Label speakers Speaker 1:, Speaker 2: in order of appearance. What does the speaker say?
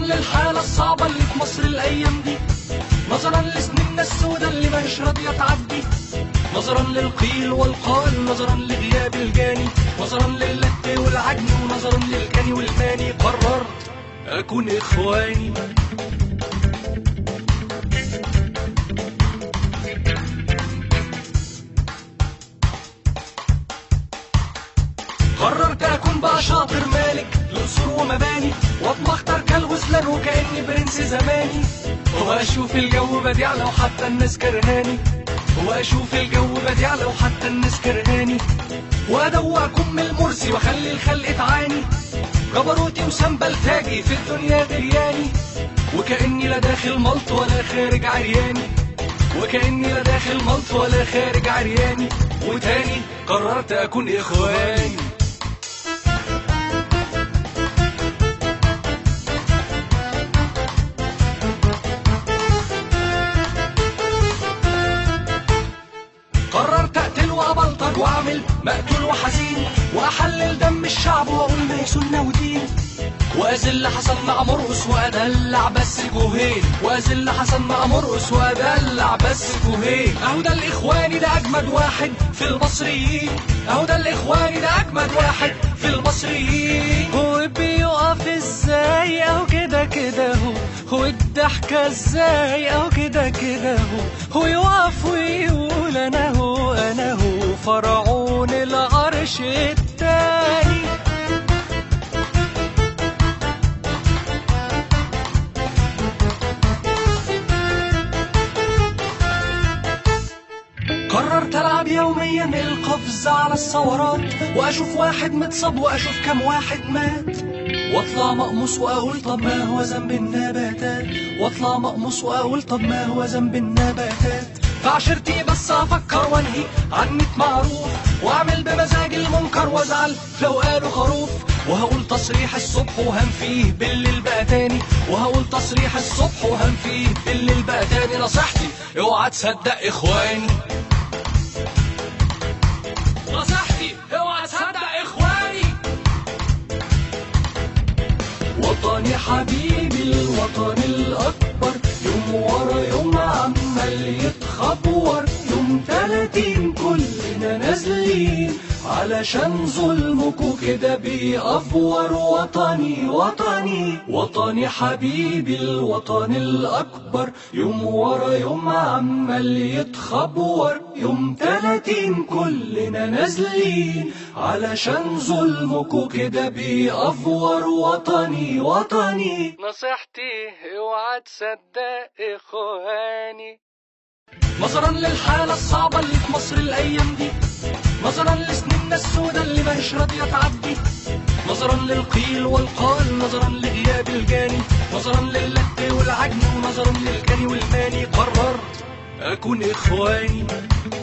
Speaker 1: للحالة الصعبة اللي في مصر الأيام دي نظرا لسنيننا السودة اللي ماهيش راضية تعدي نظرا للقيل والقال نظرا لغياب الجاني نظرا للت والعجن ونظرا للكني والماني قررت أكون إخواني قررت اكون بقى شاطر مالك لقصور ومباني واطبخ ترك الغزلان وكاني برنس زماني واشوف الجو بديع لو حتى الناس كرهاني واشوف الجو بديع لو حتى الناس كرهاني وادوقكم من المرسي واخلي الخلق تعاني جبروتي وسنبل تاجي في الدنيا غرياني وكاني لا داخل ملط ولا خارج عرياني وكاني لا داخل ملط ولا خارج عرياني وتاني قررت اكون اخواني قررت اقتل وابلطج واعمل مقتول وحزين واحلل دم الشعب واقول ما هي سنه ودين واذل حسن مع مرقص وادلع بس كوهين واذل حسن مع مرقص وادلع بس كوهين اهو ده الاخواني ده اجمد واحد في المصريين اهو ده الاخواني ده اجمد واحد في المصريين
Speaker 2: هو بيقف ازاي اهو كده كده هو هو الضحكة ازاي اهو كده كده هو هو يقف ويقول انا هو انا هو فرعون العرش التاني
Speaker 1: قررت العب يوميا القفز على الثورات واشوف واحد متصاب واشوف كم واحد مات واطلع مقموص واقول طب ما هو ذنب النباتات واطلع مقموص واقول طب ما هو ذنب النباتات فعشرتي بس افكر وانهي عن ميت معروف واعمل بمزاج المنكر وازعل لو قالوا خروف وهقول تصريح الصبح وهنفيه بالليل بقى تاني وهقول تصريح الصبح وهنفيه بالليل بقى تاني نصيحتي اوعى تصدق اخواني نصيحتي اوعى تصدق اخواني وطني حبيبي الوطن الاكبر يوم ورا يوم عمال يتخبور يوم تلاتين كلنا نازلين علشان ظلمكوا كده بيأفور وطني وطني وطني حبيبي الوطن الأكبر يوم ورا يوم عمال يتخبور يوم تلاتين كلنا نازلين علشان ظلمكوا كده بيأفور وطني وطني
Speaker 2: نصيحتي اوعى تصدق اخواني
Speaker 1: نظرا للحالة الصعبة اللي في مصر الأيام دي نظرا لسنيننا السودة اللي ماهيش راضية تعدي نظرا للقيل والقال نظرا لغياب الجاني نظرا للت والعجن ونظرا للكني والماني قررت أكون إخواني